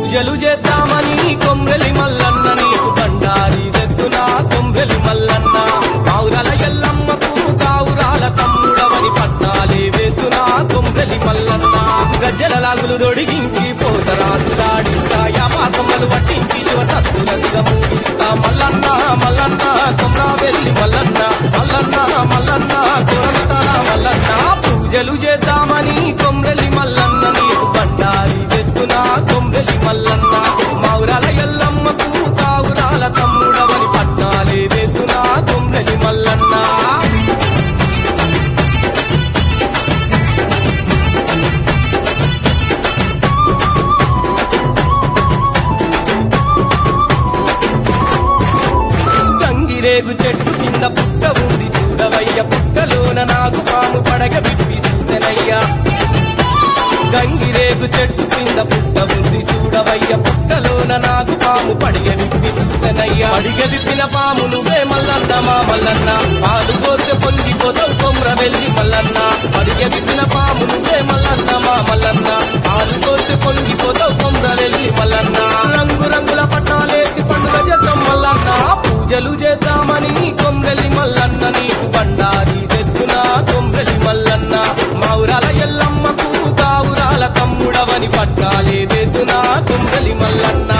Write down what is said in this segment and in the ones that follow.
పూజలు చేద్దామని కొమ్రెలి మల్లన్న నీకు బండారి దెత్తున కొమ్రెలి మల్లన్న కావురాల ఎల్లమ్మకు కావురాల తమ్ముడవని పట్నాలే వేతున కొమ్రెలి మల్లన్న గజ్జల లాగులు దొడిగించి పోతరాజులాడిస్తా యాపాకమ్మలు పట్టించి శివ సత్తుల శివమూగిస్తా మల్లన్న మల్లన్న కొమ్రా వెళ్ళి మల్లన్న మల్లన్న మల్లన్న కొరమసాల మల్లన్న పూజలు చేద్దామని కొమ్రెలి మల్లన్న నీకు బండారి తెత్తున కొమ్రెలి మల్లన్న మౌరాల ఎల్లమ్మకు కావురాల తమ్ముడవని పట్నాలే వేతున కొమ్రెలి మల్లన్న గంగిరేగు చెట్టు కింద పుట్ట ఉంది చూడవయ్య పుట్టలోన నాకు పాము పడగ విప్పి చూసెనయ్యా గంగిరేగు చెట్టు కింద పుట్ట ఉంది చూడవయ్య పుట్టలోన నాకు పాము పడిగ విప్పి చూసెనయ్యా అడిగ విప్పిన పాము నువ్వే మల్లన్న మా మల్లన్న పాలు పోస్తే పొంగిపోతావు కొమ్ర వెళ్ళి మల్లన్న అడిగ విప్పిన పాము నువ్వే మల్లన్న మా మల్లన్న పాలు పోస్తే పొంగిపోతావు కొమ్ర వెళ్ళి మల్లన్న రంగు రంగుల పట్టాలేసి పండుగ చేద్దాం మల్లన్న పూజలు చేద్దామని కొమ్రెలి మల్లన్న నీకు బండారి తెద్దున కొమ్రెలి మల్లన్న మౌరాల ఎల్లమ్మకు కావురాల తమ్ముడవని పట్టాలే వేదున కొమ్రెలి మల్లన్న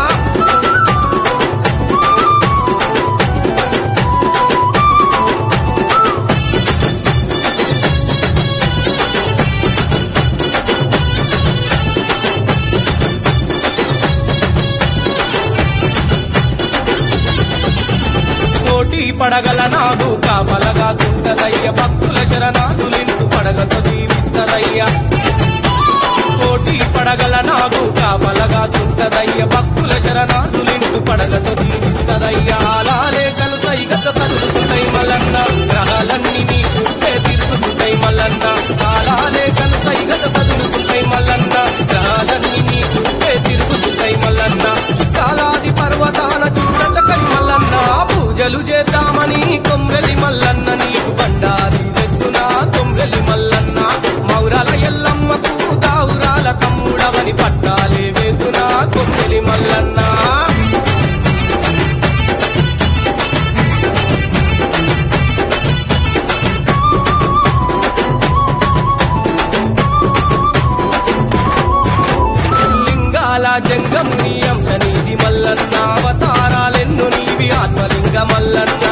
కోటి పడగల నాగు కాపలగా సుంటదయ్య భక్తుల శరణాదులింటు పడగతో దీవిస్తదయ్య కోటి పడగల నాగు కాపలగా సుంటదయ్య భక్తుల శరణాదులింటు పడగతో దీవిస్తదయ్య అలాలే కలుసైగత కదులుతుంటాయి మల్లన్న గ్రహాలన్నీ నీ చుట్టే తిరుగుతుంటాయి మల్లన్న అలాలే కలుసైగత కదులుతుంటాయి మల్లన్న గ్రహాలన్నీ నీ చుట్టే తిరుగుతుంటాయి మల్లన్న చుట్టాలాది పర్వతాన చూడ చక్కని మల్లన్న పూజలు చేద్దామని కొమ్రెలి మల్లన్న నీకు బండారి తెత్తున కొమ్రెలి మల్లన్న మౌరాల ఎల్లమ్మకు కావురాల తమ్ముడవని పట్టాలే వేతున కొమ్రెలి మల్లన్న లింగాల జంగముని అంశ నీది మల్లన్న అవతారాలెన్ను నీవి ఆత్మలింగ మల్లన్న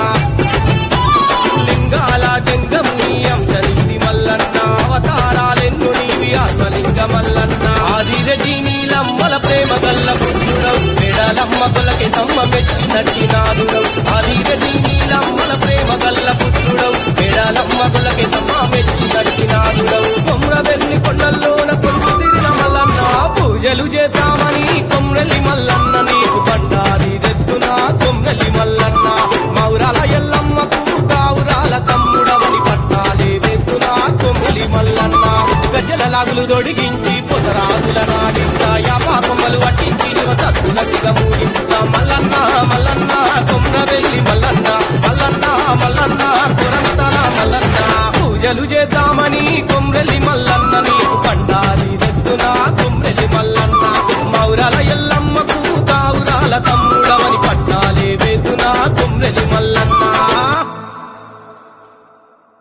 లింగాల జంగముని అంశ నీది మల్లన్న అవతారాలెన్ను నీవి ఆత్మలింగ మల్లన్న ఆదిరెడ్డి నీలమ్మల ప్రేమ గల్ల పుత్రుడవు పెడలమ్మ కొలకి తమ్మ మెచ్చినట్టి నాదుడవు ఆదిరెడ్డి నీలమ్మల ప్రేమ గల్ల పుత్రుడవు పెడలమ్మ కొలకి తమ్మ మెచ్చినట్టి నాదుడవు కొమ్ర వెల్లి కొండల్లోన కొలువు తిరిన మల్లన్న పూజలు చేద్దామని కొమ్రెలి మల్లన్న నీకు బండారి దెత్తున కొమ్రెలి మల్లన్న మౌరాల ఎల్లమ్మకు కావురాల తమ్ముడవని పట్టాలే దెత్తున కొమ్రెలి మల్లన్న గజ్జల లాగులు దొడిగించి పొదరాజుల నాడిస్తా యాపాకొమ్మలు పట్టించి శివ సత్తుల సిగమూడిస్తా మల్లన్న మల్లన్న కొమ్ర వెళ్ళి మల్లన్న మల్లన్న మల్లన్న పురంసల మల్లన్న పూజలు చేద్దామని కొమ్రెలి మల్లన్న నీకు బండారి దెత్తున కొమ్రెలి మల్లన్న మౌరాల ఎల్లమ్మకు కావురాల తమ్ముడవని పట్టాలే వేతున కొమ్రెలి మల్లన్న